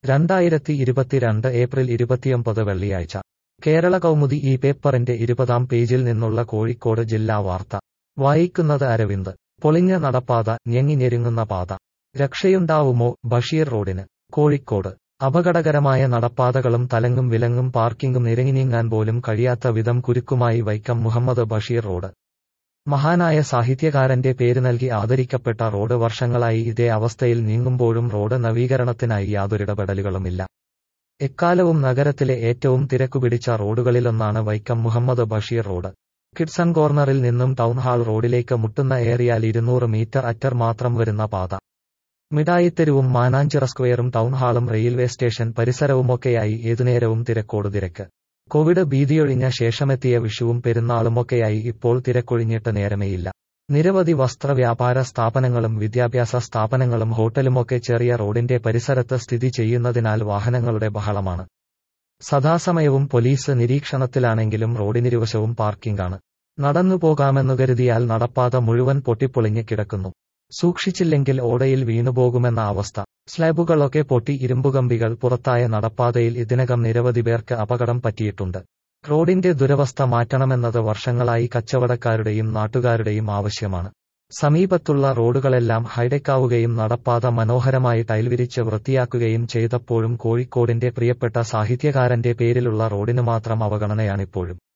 രണ്ടായിരത്തി ഇരുപത്തിരണ്ട് ഏപ്രിൽ ഇരുപത്തിയൊമ്പത് വെള്ളിയാഴ്ച കേരള കൗമുദി ഈ പേപ്പറിന്റെ ഇരുപതാം പേജിൽ നിന്നുള്ള കോഴിക്കോട് ജില്ലാ വാർത്ത വായിക്കുന്നത് അരവിന്ദ് പൊളിഞ്ഞ നടപ്പാത ഞെങ്ങി ഞെരുങ്ങുന്ന പാത രക്ഷയുണ്ടാവുമോ ബഷീർ റോഡിന് കോഴിക്കോട് അപകടകരമായ നടപ്പാതകളും തലങ്ങും വിലങ്ങും പാർക്കിംഗും നിരങ്ങിനീങ്ങാൻ പോലും കഴിയാത്ത വിധം കുരുക്കുമായി വൈക്കം മുഹമ്മദ് ബഷീർ റോഡ് മഹാനായ സാഹിത്യകാരന്റെ പേര് നൽകി ആദരിക്കപ്പെട്ട റോഡ് വർഷങ്ങളായി ഇതേ അവസ്ഥയിൽ നീങ്ങുമ്പോഴും റോഡ് നവീകരണത്തിനായി യാതൊരിടപെടലുകളുമില്ല എക്കാലവും നഗരത്തിലെ ഏറ്റവും തിരക്കുപിടിച്ച റോഡുകളിലൊന്നാണ് വൈക്കം മുഹമ്മദ് ബഷീർ റോഡ് കിഡ്സൺ കോർണറിൽ നിന്നും ടൗൺ ഹാൾ റോഡിലേക്ക് മുട്ടുന്ന ഏറിയാൽ ഇരുന്നൂറ് മീറ്റർ അറ്റർ മാത്രം വരുന്ന പാത മിഠായിത്തെരുവും മാനാഞ്ചിറ സ്ക്വയറും ടൗൺ ഹാളും റെയിൽവേ സ്റ്റേഷൻ പരിസരവുമൊക്കെയായി ഏതുനേരവും തിരക്കോട് തിരക്ക് കോവിഡ് ഭീതിയൊഴിഞ്ഞ ശേഷമെത്തിയ വിഷുവും പെരുന്നാളുമൊക്കെയായി ഇപ്പോൾ തിരക്കൊഴിഞ്ഞിട്ട് നേരമേയില്ല നിരവധി വസ്ത്ര വ്യാപാര സ്ഥാപനങ്ങളും വിദ്യാഭ്യാസ സ്ഥാപനങ്ങളും ഹോട്ടലുമൊക്കെ ചെറിയ റോഡിന്റെ പരിസരത്ത് സ്ഥിതി ചെയ്യുന്നതിനാൽ വാഹനങ്ങളുടെ ബഹളമാണ് സദാസമയവും പോലീസ് നിരീക്ഷണത്തിലാണെങ്കിലും റോഡിനിരുവശവും പാർക്കിംഗാണ് നടന്നു പോകാമെന്നു കരുതിയാൽ നടപ്പാത മുഴുവൻ പൊട്ടിപ്പൊളിഞ്ഞ് കിടക്കുന്നു സൂക്ഷിച്ചില്ലെങ്കിൽ ഓടയിൽ വീണുപോകുമെന്ന അവസ്ഥ സ്ലാബുകളൊക്കെ പൊട്ടി ഇരുമ്പുകമ്പികൾ പുറത്തായ നടപ്പാതയിൽ ഇതിനകം നിരവധി പേർക്ക് അപകടം പറ്റിയിട്ടുണ്ട് റോഡിന്റെ ദുരവസ്ഥ മാറ്റണമെന്നത് വർഷങ്ങളായി കച്ചവടക്കാരുടെയും നാട്ടുകാരുടെയും ആവശ്യമാണ് സമീപത്തുള്ള റോഡുകളെല്ലാം ഹൈടെക്കാവുകയും നടപ്പാത മനോഹരമായി ടൈൽവിരിച്ച് വൃത്തിയാക്കുകയും ചെയ്തപ്പോഴും കോഴിക്കോടിന്റെ പ്രിയപ്പെട്ട സാഹിത്യകാരന്റെ പേരിലുള്ള റോഡിന് മാത്രം അവഗണനയാണിപ്പോഴും